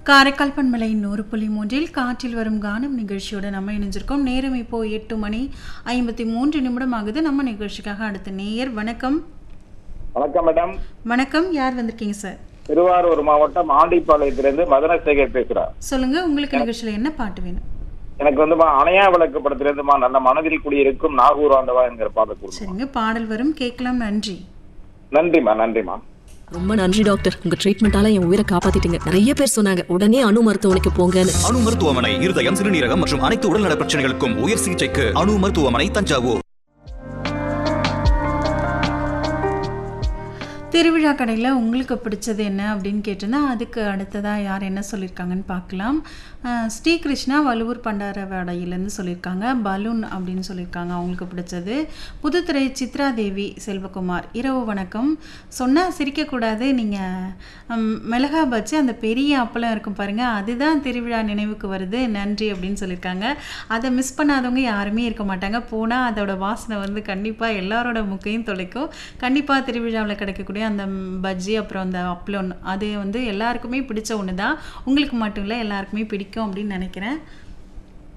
காரைக்கால் பண்பலை நூறு புள்ளி மூன்றில் காற்றில் வரும் கானம் நிகழ்ச்சியோட நம்ம இணைஞ்சிருக்கோம் நேரம் இப்போ எட்டு மணி ஐம்பத்தி மூன்று நிமிடம் ஆகுது நம்ம நிகழ்ச்சிக்காக அடுத்த நேயர் வணக்கம் வணக்கம் மேடம் வணக்கம் யார் வந்திருக்கீங்க சார் திருவாரூர் மாவட்டம் ஆண்டிப்பாளையத்திலிருந்து மதனசேகர் பேசுறேன் சொல்லுங்க உங்களுக்கு நிகழ்ச்சியில் என்ன பாட்டு வேணும் எனக்கு வந்துமா அணையா விளக்கு படத்திலிருந்துமா நல்ல மனதில் குடியிருக்கும் நாகூர் ஆண்டவா என்கிற பாடல் கொடுங்க சரிங்க பாடல் வரும் கேட்கலாம் நன்றி நன்றிமா நன்றிமா ரொம்ப நன்றி டாக்டர் உங்க ட்ரீட்மெண்டால என் உயிரை காப்பாத்திட்டீங்க நிறைய பேர் சொன்னாங்க உடனே அணு மருத்துவமனைக்கு போங்கன்னு அணு மருத்துவமனை இருதயம் சிறுநீரகம் மற்றும் அனைத்து உடல்நல பிரச்சனைகளுக்கும் உயர் சிகிச்சைக்கு அணு மருத்துவமனை தஞ்சாவூர் திருவிழா கடையில் உங்களுக்கு பிடிச்சது என்ன அப்படின்னு கேட்டிருந்தா அதுக்கு அடுத்ததாக யார் என்ன சொல்லியிருக்காங்கன்னு பார்க்கலாம் அஹ் ஸ்ரீகிருஷ்ணா வலுவூர் பண்டாரவாடையிலேருந்து சொல்லியிருக்காங்க பலூன் அப்படின்னு சொல்லியிருக்காங்க அவங்களுக்கு பிடிச்சது புதுத்துறை சித்ரா தேவி செல்வகுமார் இரவு வணக்கம் சொன்னால் சிரிக்கக்கூடாது நீங்கள் மிளகா பச்சு அந்த பெரிய அப்பளம் இருக்கும் பாருங்கள் அதுதான் திருவிழா நினைவுக்கு வருது நன்றி அப்படின்னு சொல்லியிருக்காங்க அதை மிஸ் பண்ணாதவங்க யாருமே இருக்க மாட்டாங்க போனால் அதோட வாசனை வந்து கண்டிப்பாக எல்லாரோட முக்கையும் தொலைக்கும் கண்டிப்பாக திருவிழாவில் கிடைக்கக்கூடிய அந்த ம், பஜ்ஜி அப்புறம் அந்த அப்பளம் அது வந்து எல்லாருக்குமே பிடிச்ச ஒன்று தான் உங்களுக்கு மட்டும் இல்லை எல்லாருக்குமே பிடிக்கும் அப்படின்னு நினைக்கிறேன்